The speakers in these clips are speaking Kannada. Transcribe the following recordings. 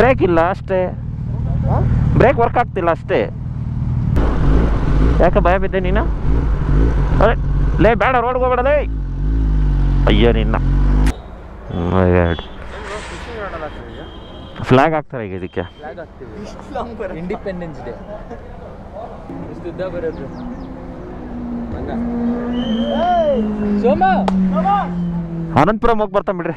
ಬ್ರೇಕ್ ಇಲ್ಲ ಅಷ್ಟೇ ಬ್ರೇಕ್ ವರ್ಕ್ ಆಗ್ತಿಲ್ಲ ಅಷ್ಟೇ ಯಾಕೆ ಭಯ ಬಿದ್ದೆ ನೀನು ಅರೆ ಲೇ ಬೇಡ ರೋಡ್ಗೆ ಹೋಗ್ಬೇಡ ಲೇ ಅಯ್ಯೋ ನಿನ್ನ ಫ್ಲಾಗ್ ಹಾಕ್ತಾರೆ ಈಗ ಇದಕ್ಕೆ ಫ್ಲಾಗ್ ಹಾಕ್ತೀವಿ ಇಂಡಿಪೆಂಡೆನ್ಸ್ ಡೇ ಇಷ್ಟು ಉದ್ದ ಬರೋದು ಸೋಮ ಅನಂತಪುರಂ ಹೋಗಿ ಬರ್ತಾನೆ ಬಿಡ್ರಿ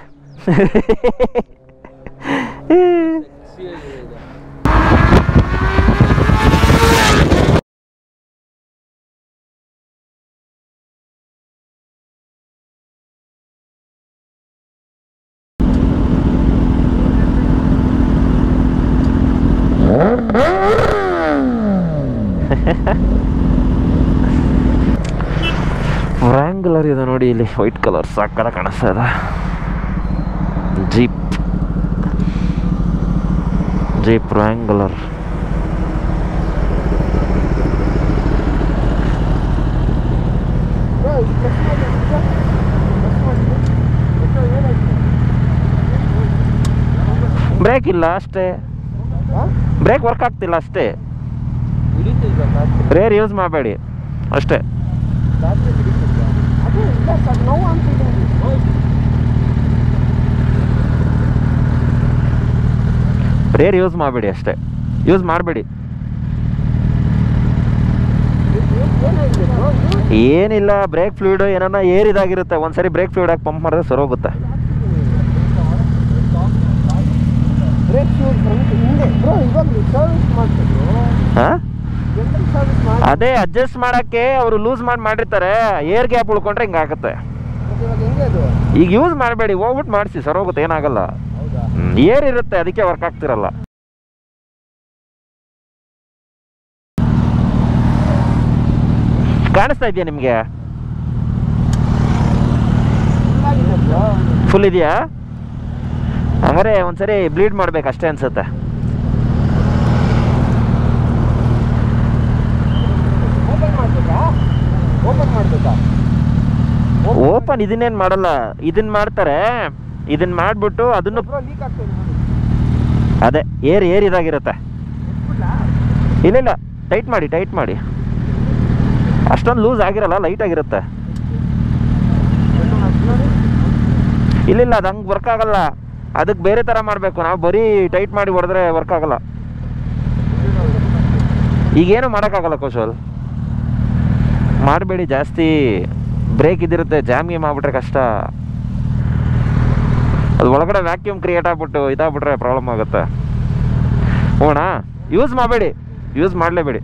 ವ್ರ್ಯಾಂಗ್ಲರ್ ಇದೆ ನೋಡಿ ಇಲ್ಲಿ ವೈಟ್ ಕಲರ್ ಸಾಕದ ಕಾಣಿಸ್ತಾ ಇದೆ ಜೀಪ್ ಜೀಪ್ ವ್ರ್ಯಾಂಗ್ಲರ್ ಬ್ರೇಕ್ ಇಲ್ಲ ಅಷ್ಟೇ ಬ್ರೇಕ್ ವರ್ಕ್ ಆಗ್ತಿಲ್ಲ ಅಷ್ಟೇ ರೇರ್ ಯೂಸ್ ಮಾಡಬೇಡಿ ಅಷ್ಟೇ ರೇರ್ ಯೂಸ್ ಮಾಡಬೇಡಿ ಅಷ್ಟೇ ಯೂಸ್ ಮಾಡಬೇಡಿ ಏನಿಲ್ಲ ಬ್ರೇಕ್ ಫ್ಲೂಯಿಡ್ ಏನನ್ನ ಏರ್ ಇದಾಗಿರುತ್ತೆ ಒಂದ್ಸರಿ ಬ್ರೇಕ್ ಫ್ಲೂಯಿಡ್ ಹಾಕಿ ಪಂಪ್ ಮಾಡಿದ್ರೆ ಸರೋಗುತ್ತೆ ಬ್ರೇಕ್ ಶೂಸ್ ಹಿಂದೆ ಬ್ರೋ ಇವಾಗ ಸರ್ವಿಸ್ ಮಾಡ್ತಿದ್ರು ಹಾಂ ಜನರಲ್ ಸರ್ವಿಸ್ ಮಾಡಿ ಅದೇ ಅಡ್ಜಸ್ಟ್ ಮಾಡಕ್ಕೆ ಅವರು ಲೂಸ್ ಮಾಡಿ ಮಾಡಿರ್ತಾರೆ ಏರ್ ಗ್ಯಾಪ್ ಉಳ್ಕೊಂಡ್ರೆ ಹಿಂಗಾಗುತ್ತೆ ಮತ್ತೆ ಇವಾಗ ಹೆಂಗೆ ಅದು ಈಗ ಯೂಸ್ ಮಾಡಬೇಡಿ ಹೋಗ್ಬಿಟ್ಟು ಮಾಡಿಸಿ ಸರೋಗುತ್ತೆ ಏನಾಗಲ್ಲ ಹೌದಾ ಏರ್ ಇರುತ್ತೆ ಅದಕ್ಕೆ ವರ್ಕ್ ಆಗ್ತಿರಲ್ಲ ಕಾಣಿಸ್ತಾ ಇದೆಯಾ ನಿಮಗೆ ಫುಲ್ಲಾಗಿದೆ ಬ್ರೋ ಫುಲ್ ಇದೆಯಾ ಹಂಗಾರೆ ಒಂದ್ಸರಿ ಬ್ಲೀಡ್ ಮಾಡ್ಬೇಕು ಅಷ್ಟೇ ಅನ್ಸುತ್ತೆ ಓಪನ್ ಮಾಡ್ಬೇಕಾ ಓಪನ್ ಮಾಡ್ಬೇಕಾ ಓಪನ್ ಇದನ್ನೇನು ಮಾಡಲ್ಲ ಇದನ್ನ ಮಾಡ್ತಾರೆ ಇದನ್ನ ಮಾಡ್ಬಿಟ್ಟು ಅದನ್ನು ಬ್ರೋ ಲೀಕ್ ಆಗ್ತದೆ ನೋಡಿ ಅದೇ ಏರ್ ಏರ್ ಇದಾಗಿರುತ್ತೆ ಇಲ್ಲ ಇಲ್ಲ ಟೈಟ್ ಮಾಡಿ ಟೈಟ್ ಮಾಡಿ ಅಷ್ಟೊಂದು ಲೂಸ್ ಆಗಿರಲ್ಲ ಲೈಟ್ ಆಗಿರುತ್ತೆ ಇಲ್ಲ ಇಲ್ಲ ಅದು ಹಂಗೆ ವರ್ಕ್ ಆಗಲ್ಲ ಅದಕ್ಕೆ ಬೇರೆ ಥರ ಮಾಡಬೇಕು ನಾವು ಬರೀ ಟೈಟ್ ಮಾಡಿ ಹೊಡೆದ್ರೆ ವರ್ಕ್ ಆಗಲ್ಲ ಈಗೇನು ಮಾಡೋಕ್ಕಾಗಲ್ಲ ಕೌಶಲ್ ಮಾಡಬೇಡಿ ಜಾಸ್ತಿ ಬ್ರೇಕ್ ಇದಿರುತ್ತೆ ಜಾಮ್ಗೆ ಮಾಡಿಬಿಟ್ರೆ ಕಷ್ಟ ಅದು ಒಳಗಡೆ ವ್ಯಾಕ್ಯೂಮ್ ಕ್ರಿಯೇಟ್ ಆಗ್ಬಿಟ್ಟು ಇದಾಗ್ಬಿಟ್ರೆ ಪ್ರಾಬ್ಲಮ್ ಆಗುತ್ತೆ ಹೋಗೋಣ ಯೂಸ್ ಮಾಡಬೇಡಿ ಯೂಸ್ ಮಾಡಲೇಬೇಡಿ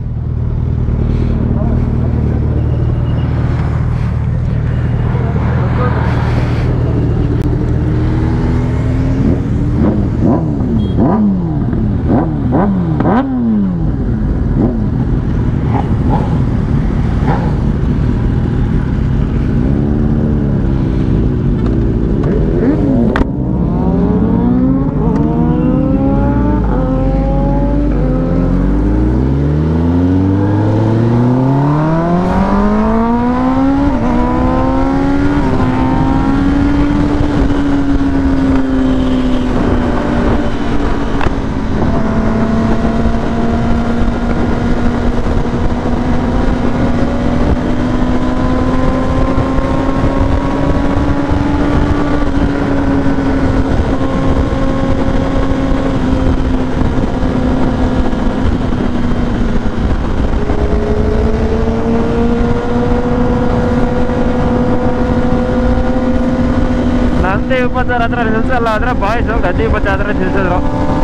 ನಂದೇ ಇಪ್ಪತ್ತಾರು ಹತ್ರ ನಿಲ್ಸಲ್ಲ ಆದ್ರೆ ಬಾಯ್ಸ್ ಗದ್ದೆ ಇಪ್ಪತ್ತು ಹತ್ರ ನಿಲ್ಸಿದ್ರು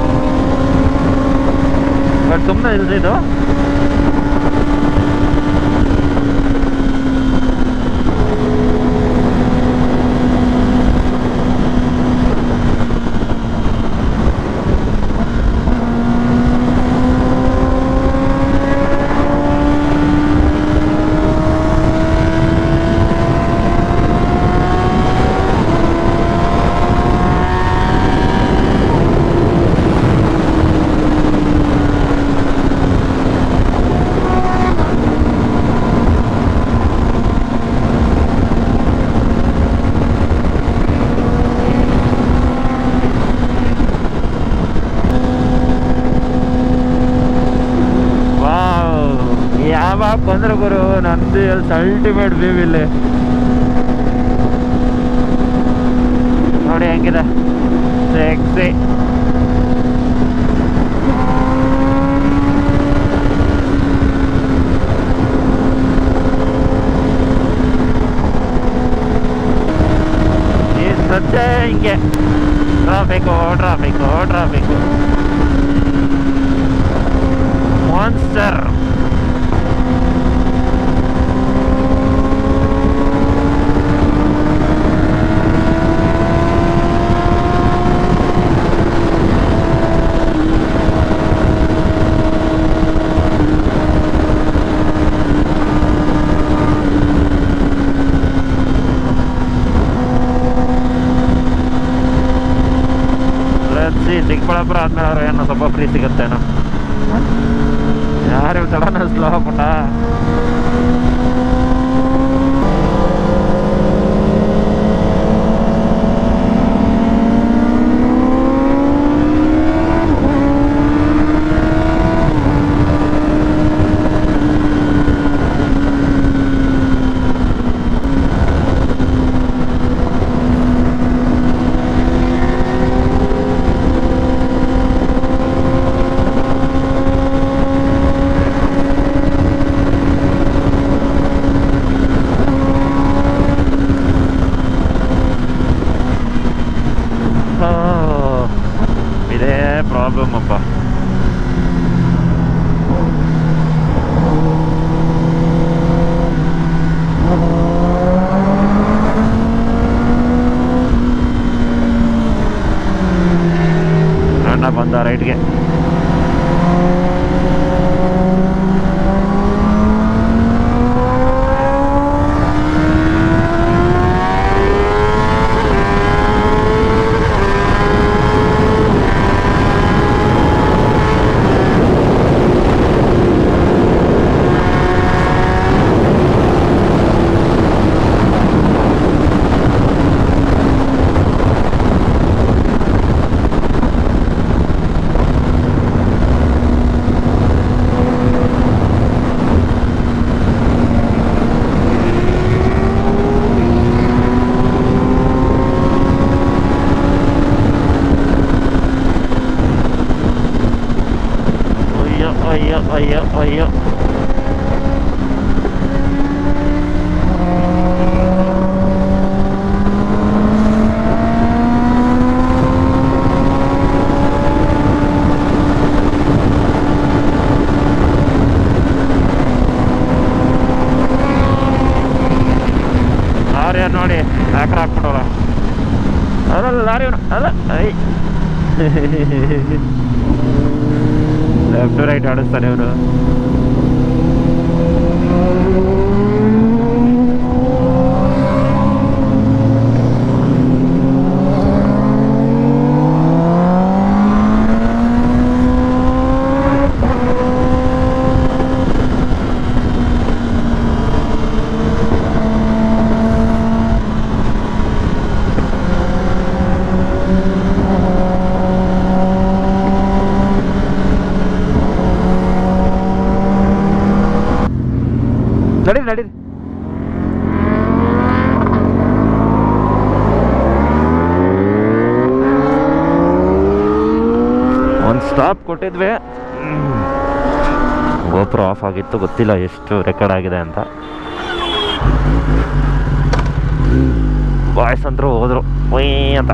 ಬಟ್ ಸುಮ್ಮನೆ ನಿಲ್ಸಿದ್ದು ಅಲ್ಟಿಮೇಟ್ ವ್ಯೂ ಇಲ್ಲಿ ನೋಡಿ ಹೆಂಗಿದೆ ಸೆಕ್ಸಿ ಈ ಸದ್ಯ ಹಿಂಗೆ ಟ್ರಾಫಿಕು ಟ್ರಾಫಿಕು ಟ್ರಾಫಿಕು ಮಾನ್ಸ್ಟರ್ ಸಿ ಚಿಕ್ಕಬಳ್ಳಾಪುರ ಆದ್ಮೇಲೆ ಅವ್ರು ಏನೋ ಸ್ವಲ್ಪ ಫ್ರೀ ಸಿಗುತ್ತೇನೋ ಯಾರು ತಡನ ಸ್ಲೋ ಪುಟ್ಟ ಓ, ಇದೇ ಪ್ರಾಬ್ಲಮ್ ಅಪ್ಪ ಅಣ್ಣ ಬಂದ ರೈಟ್ಗೆ ಅಯ್ಯೋ ಅಯ್ಯೋ ಅಯ್ಯೋ ಅಯ್ಯೋ ಲಾರಿ ನೋಡಿ ಹಾಕ್ರ ಹಾಕ್ಬಿಡೋಲ್ಲ ಅದಲ್ಲ ಲಾರಿ ಅವ್ನು, ಅದ ಐ ಲೆಫ್ಟ್ ರೈಟ್ ಆಡಿಸ್ತಾನೆ ಇವನು ನಡೀರಿ ನಡೀರಿ ಒಂದು ಸ್ಟಾಪ್ ಕೊಟ್ಟಿದ್ವಿ ಗೋಪುರ ಆಫ್ ಆಗಿತ್ತು ಗೊತ್ತಿಲ್ಲ ಎಷ್ಟು ರೆಕಾರ್ಡ್ ಆಗಿದೆ ಅಂತ ಬಾಯ್ಸ್ ಅಂತರೂ ಹೋದ್ರು ಒಯ್ ಅಂತ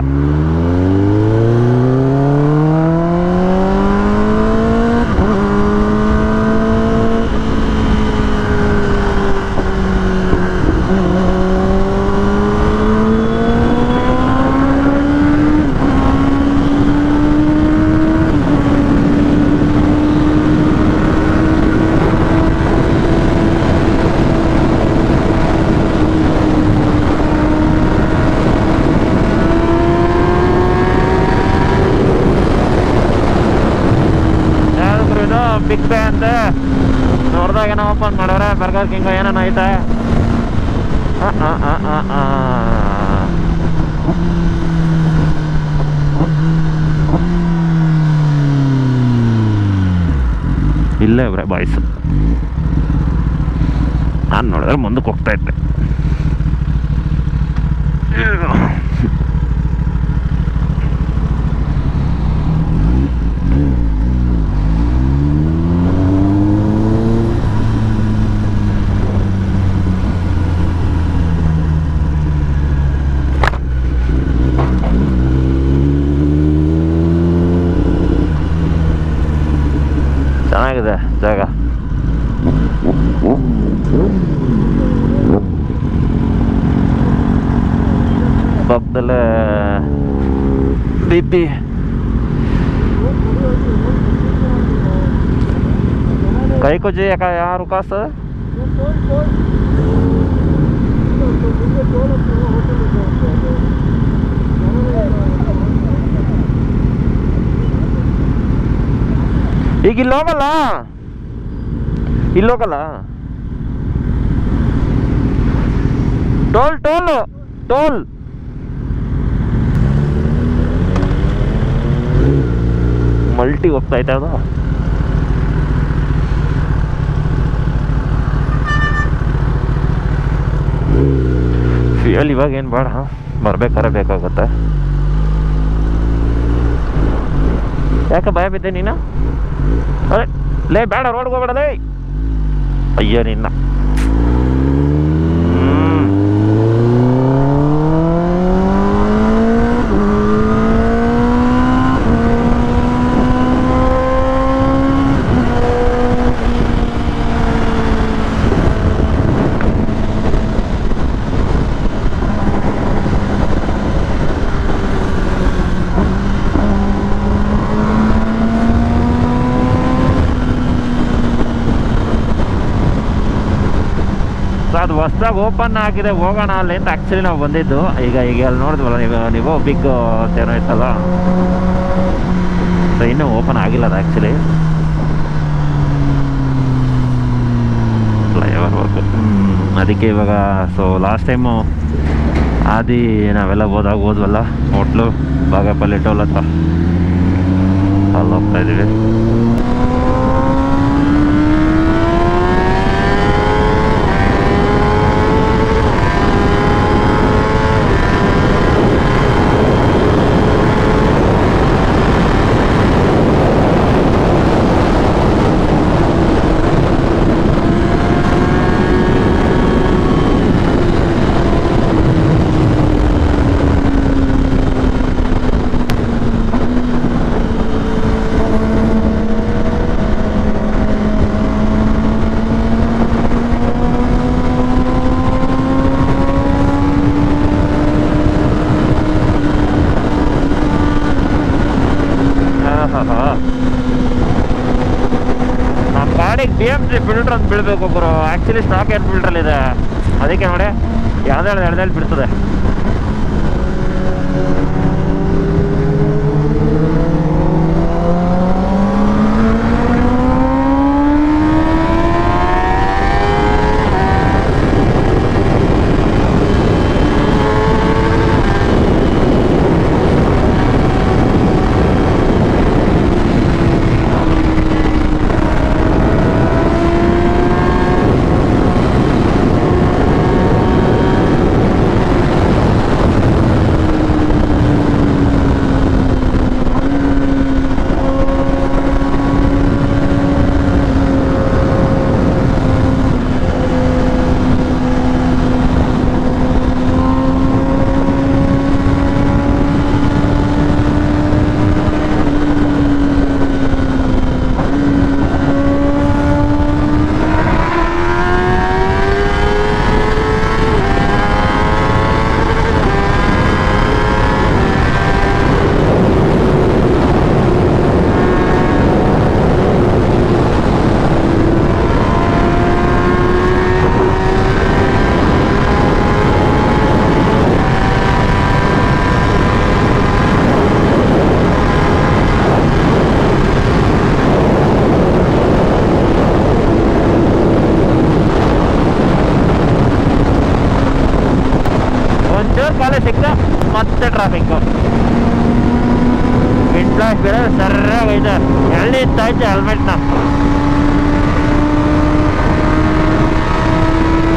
ಯಾವ್ದು ಇದು ಬಿಗ್ ಬೇ ಅಂತ ನೋಡ್ದಾಗ ಏನೋ ಓಪನ್ ಮಾಡೋರೆ ಬರ್ಗರ್ ಕಿಂಗ್ ಏನೇನು ಐತೆ ಆ, ಆ, ಆ, ಆ, ಆ. ಇಲ್ಲೇ ಇವ್ರೆ ಬಾಯ್ಸ್ ನಾನು ನೋಡಿದ್ರೆ ಮುಂದಕ್ಕೆ ಹೋಗ್ತಾ ಇದ್ದೆ ಚೆನ್ನಾಗಿದೆ ಜಾಗ ಪಕ್ಕದಲ್ಲೇ ಪಿ ಪಿ ಕೈ ಕೊಜ್ಜಿ ಯಾಕ ಯಾರು ಕಾಸು ಈಗ ಇಲ್ಲಿ ಹೋಗಲ್ಲ ಇಲ್ಲಿ ಹೋಗಲ್ಲ ಟೋಲ್ ಟೋಲ್ ಟೋಲ್ ಮಲ್ಟಿ ಹೋಗ್ತಾ ಐತೆ ಅದು ಫ್ಯೂಯಲ್ ಇವಾಗ ಏನು ಬೇಡ ಬರ್ಬೇಕಾರೆ ಬೇಕಾಗುತ್ತೆ ಯಾಕೆ ಭಯ ಬಿದ್ದೆ ನೀನು ಅರೆ ಲೇ ಬೇಡ ರೋಡ್ಗೆ ಹೋಗ್ಬೇಡ ಲೇ ಅಯ್ಯೋ ನಿನ್ನ ಹ್ಮ್. ಸೊ ಅದು ಹೊಸ್ದಾಗಿ ಓಪನ್ ಆಗಿದೆ ಹೋಗೋಣ ಅಲ್ಲಿ ಅಂತ ಆ್ಯಕ್ಚುಲಿ ನಾವು ಬಂದಿದ್ದು ಈಗ ಈಗ ಅಲ್ಲಿ ನೋಡಿದ್ವಲ್ಲ ನೀವು ನೀವು ಬಿಗ್ ಏನೋ ಇತ್ತಲ್ಲ ಸೊ ಇನ್ನೂ ಓಪನ್ ಆಗಿಲ್ಲ ಅದು ಆ್ಯಕ್ಚುಲಿ ಫ್ಲೈಓವರ್ ವರ್ಕ್ ಅದಕ್ಕೆ ಇವಾಗ ಸೊ ಲಾಸ್ಟ್ ಟೈಮು ಆದಿ ನಾವೆಲ್ಲ ಹೋದಾಗ ಹೋದ್ವಲ್ಲ ಹೋಟ್ಲು ಬಾಗೇಪಲ್ಲಿ ಟೋಲ್ ಹತ್ರ ಅಲ್ಲಿ ಹೋಗ್ತಾ ಇದ್ದೀವಿ ನಮ್ಮ ಗಾಡಿಗೆ ಬಿ ಎಮ್ ಸಿ ಫಿಲ್ಟರ್ ಅಂತ ಬೀಳ್ಬೇಕು ಒಬ್ಬರು ಆ್ಯಕ್ಚುಲಿ ಸ್ಟಾಕ್ ಏರ್ ಫಿಲ್ಟ್ರಲ್ಲಿ ಇದೆ ಅದಕ್ಕೆ ನೋಡಿ ಯಾವ್ದಾದ್ರು ಎಳ್ದಲ್ಲಿ ಬಿಡ್ತದೆ ಒಂಚೂರು ಕಾಲೇ ಸಿಕ್ತ ಮತ್ತೆ ಟ್ರಾಫಿಕ್ಕು ವಿಂಡ್ ಬ್ಲಾಸ್ಟ್ ಬೇರೆ ಸರ್ರಾಗೈತೆ ಎಳ್ಳಿ ಇತ್ತೈತೆ ಹೆಲ್ಮೆಟ್ನ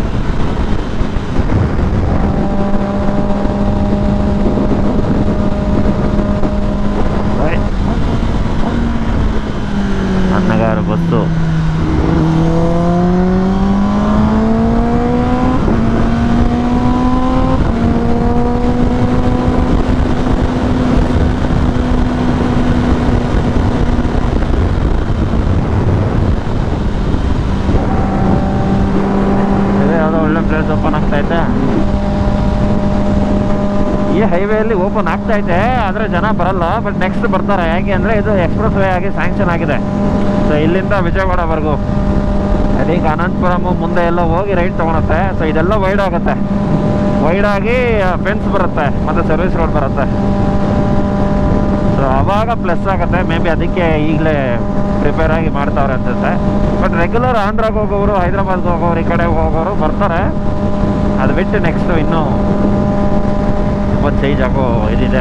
Right. ಅನ್ನಗಾರ ಬಸ್ಸು ಇದು ಯಾವುದೋ ಒಳ್ಳೆ ಪ್ಲೇಸ್ ಓಪನ್ ಆಗ್ತಾ ಐತೆ ಈ ಹೈವೇಲಿ ಓಪನ್ ಆಗ್ತಾ ಐತೆ ಆದರೆ ಜನ ಬರಲ್ಲ ಬಟ್ ನೆಕ್ಸ್ಟ್ ಬರ್ತಾರೆ ಹೇಗೆ ಅಂದರೆ ಇದು ಎಕ್ಸ್ಪ್ರೆಸ್ ವೇ ಆಗಿ ಸ್ಯಾಂಕ್ಷನ್ ಆಗಿದೆ ಸೊ ಇಲ್ಲಿಂದ ವಿಜಯವಾಡವರೆಗೂ ಐ ಥಿಂಕ್ ಅನಂತಪುರಮ್ ಮುಂದೆ ಎಲ್ಲ ಹೋಗಿ ರೈಟ್ ತೊಗೊಳುತ್ತೆ ಸೊ ಇದೆಲ್ಲ ವೈಡ್ ಆಗುತ್ತೆ ವೈಡ್ ಆಗಿ ಫೆನ್ಸ್ ಬರುತ್ತೆ ಮತ್ತು ಸರ್ವಿಸ್ ರೋಡ್ ಬರುತ್ತೆ ಸೊ ಅವಾಗ ಪ್ಲಸ್ ಆಗುತ್ತೆ ಮೇ ಬಿ ಅದಕ್ಕೆ ಈಗಲೇ ಪ್ರಿಪೇರ್ ಆಗಿ ಮಾಡ್ತಾವ್ರೆ ಅನ್ಸುತ್ತೆ ಬಟ್ ರೆಗ್ಯುಲರ್ ಆಂಧ್ರಾಗೆ ಹೋಗೋರು ಹೈದ್ರಾಬಾದ್ಗೆ ಹೋಗೋರು ಈ ಕಡೆ ಹೋಗೋರು ಬರ್ತಾರೆ ಅದು ಬಿಟ್ಟು ನೆಕ್ಸ್ಟು ಇನ್ನೂ ತುಂಬ ಚೇಂಜ್ ಆಗೋ ಇದಿದೆ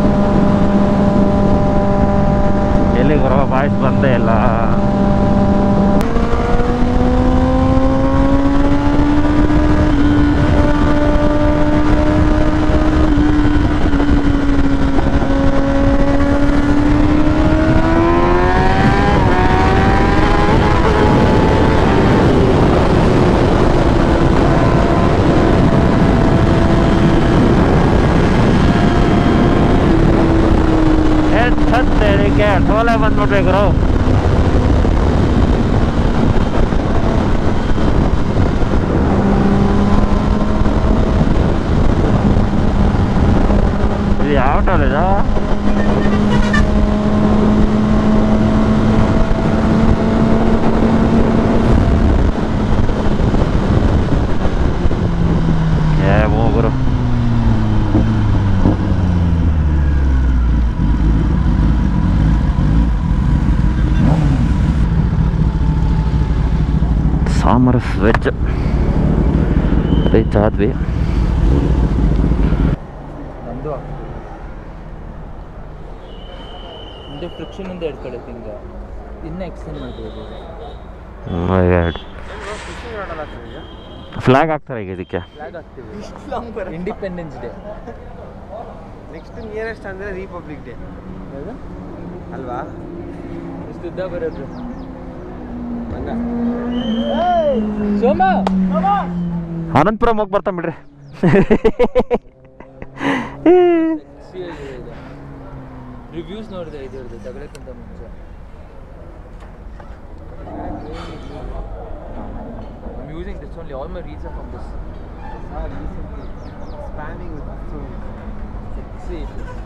ಎಲ್ಲಿಗೆ ಬರೋ ವಾಯ್ಸ್ ಬಂದೇ ಇಲ್ಲ ಹೆಚ್ಚತ್ತೇರಿಕೆ ಟೋಲೆ ಬಂದ್ಬಿಟ್ರಿ ಗುರು ಇದು ಯಾವ ಟೋಲ್ ಇದು ಏ ಹೋಗುರು ಸಾಮರಸ್ ವೆಜ್ ರೀಚ್ ಆದ್ವಿ ನಂದು ಮುಂದೆ ಫ್ರಿಕ್ಷನ್ ಇಂದ ಎರಡು ಕಡೆ ತಿಂಗ ಇನ್ನೂ ಎಕ್ಸ್ಟೆಂಡ್ ಮಾಡ್ಬೋದು ಫ್ಲಾಗ್ ಹಾಕ್ತಾರೆ ಈಗ ಇದಕ್ಕೆ ಫ್ಲಾಗ್ ಹಾಕ್ತೀವಿ ಇಷ್ಟು ಲಾಂಗ್ ಬರುತ್ತೆ ಇಂಡಿಪೆಂಡೆನ್ಸ್ ಡೇ ನೆಕ್ಸ್ಟ್ ನಿಯರೆಸ್ಟ್ ಅಂದರೆ ರಿಪಬ್ಲಿಕ್ ಡೇ ಅಲ್ವಾ ಇಷ್ಟು ಉದ್ದ ಬರೋದು ಹಂಗ ಸೋಮ ಅನಂತಪುರಂ ಹೋಗಿ ಬರ್ತಾನೆ ಬಿಡ್ರಿ ರಿವ್ಯೂಸ್ ನೋಡಿದೆ ಇದ್ರದ್ದು ತಗೊಳಕ್ಕಿಂತ ಮುಂಚೆ I'm using this only. All my reads are from this. Spanning See,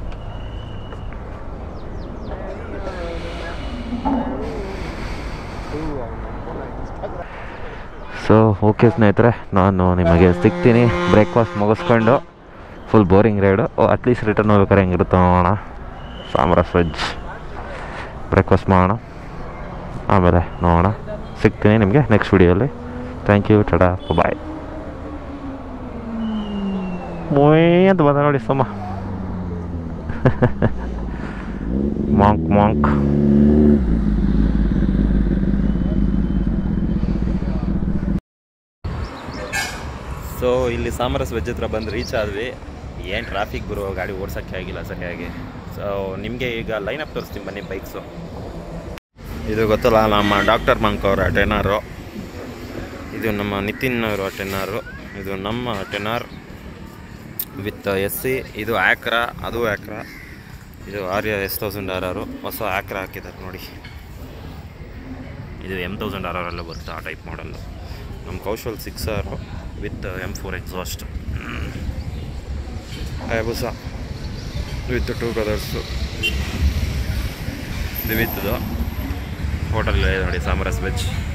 so okay ಸ್ನೇಹಿತರೆ ನಾನು ನಿಮಗೆ ಸಿಗ್ತೀನಿ ಬ್ರೇಕ್ಫಾಸ್ಟ್ ಮುಗಿಸ್ಕೊಂಡು full boring ride at least return ಹೋಗ್ಬೇಕಾರೆ ಹೆಂಗಿರುತ್ತೆ ನೋಡೋಣ ಸಾಮ್ರಾಸ್ ವೆಜ್ ಬ್ರೇಕ್ಫಾಸ್ಟ್ ಮಾಡೋಣ ಆಮೇಲೆ ನೋಡೋಣ ಸಿಗ್ತೀನಿ ನಿಮಗೆ ನೆಕ್ಸ್ಟ್ ವಿಡಿಯೋಲಿ ಥ್ಯಾಂಕ್ ಯು ಟಡಾ ಬಾಯ್ ಮೊಯ್ ಅಂತ ಬಂದ ನೋಡಿ ಸೋಮ ಮಾಂಕ್ ಮಾಂಕ್ ಸೊ ಇಲ್ಲಿ ಸಾಮರಸ್ ವೆಜ್ ಹತ್ರ ಬಂದು ರೀಚ್ ಆದ್ವಿ ಏನು ಟ್ರಾಫಿಕ್ ಬರೋ ಗಾಡಿ ಓಡ್ಸೋಕ್ಕೆ ಆಗಿಲ್ಲ ಸರಿಯಾಗಿ ಸೊ ನಿಮಗೆ ಈಗ ಲೈನ್ ಅಪ್ ತೋರಿಸ್ತೀನಿ ಬನ್ನಿ ಬೈಕ್ಸು ಇದು ಗೊತ್ತಲ್ಲ ನಮ್ಮ ಡಾಕ್ಟರ್ ಮಂಕ್ ಅವರ ಟೆನಾರು ಇದು ನಮ್ಮ ನಿತಿನ್ ಅವರ ಟೆನಾರು ಇದು ನಮ್ಮ ಟೆನಾರ್ ವಿತ್ ಎಸ್ ಸಿ ಇದು ಆ್ಯಕ್ರಾ ಅದು ಆ್ಯಕ್ರಾ ಇದು ಆರ್ಯ ಎಸ್ ತೌಸಂಡ್ ಆರ್ ಆರು ಹೊಸ ಆ್ಯಕ್ರಾ ಹಾಕಿದ್ದಾರೆ ನೋಡಿ ಇದು ಎಮ್ ತೌಸಂಡ್ ಆರ್ ಆರಲ್ಲೇ ಬರುತ್ತೆ ಆ ಟೈಪ್ ಮಾಡಲ್ಲು ನಮ್ಮ ಕೌಶಲ್ ಸಿಕ್ಸ್ ಆರು with M four exhaust Hayabusa with two colours ಇದು ವಿತ್ದು ಹೋಟೆಲ್ ನೋಡಿ ಸಾಮರಸ್ ವೆಜ್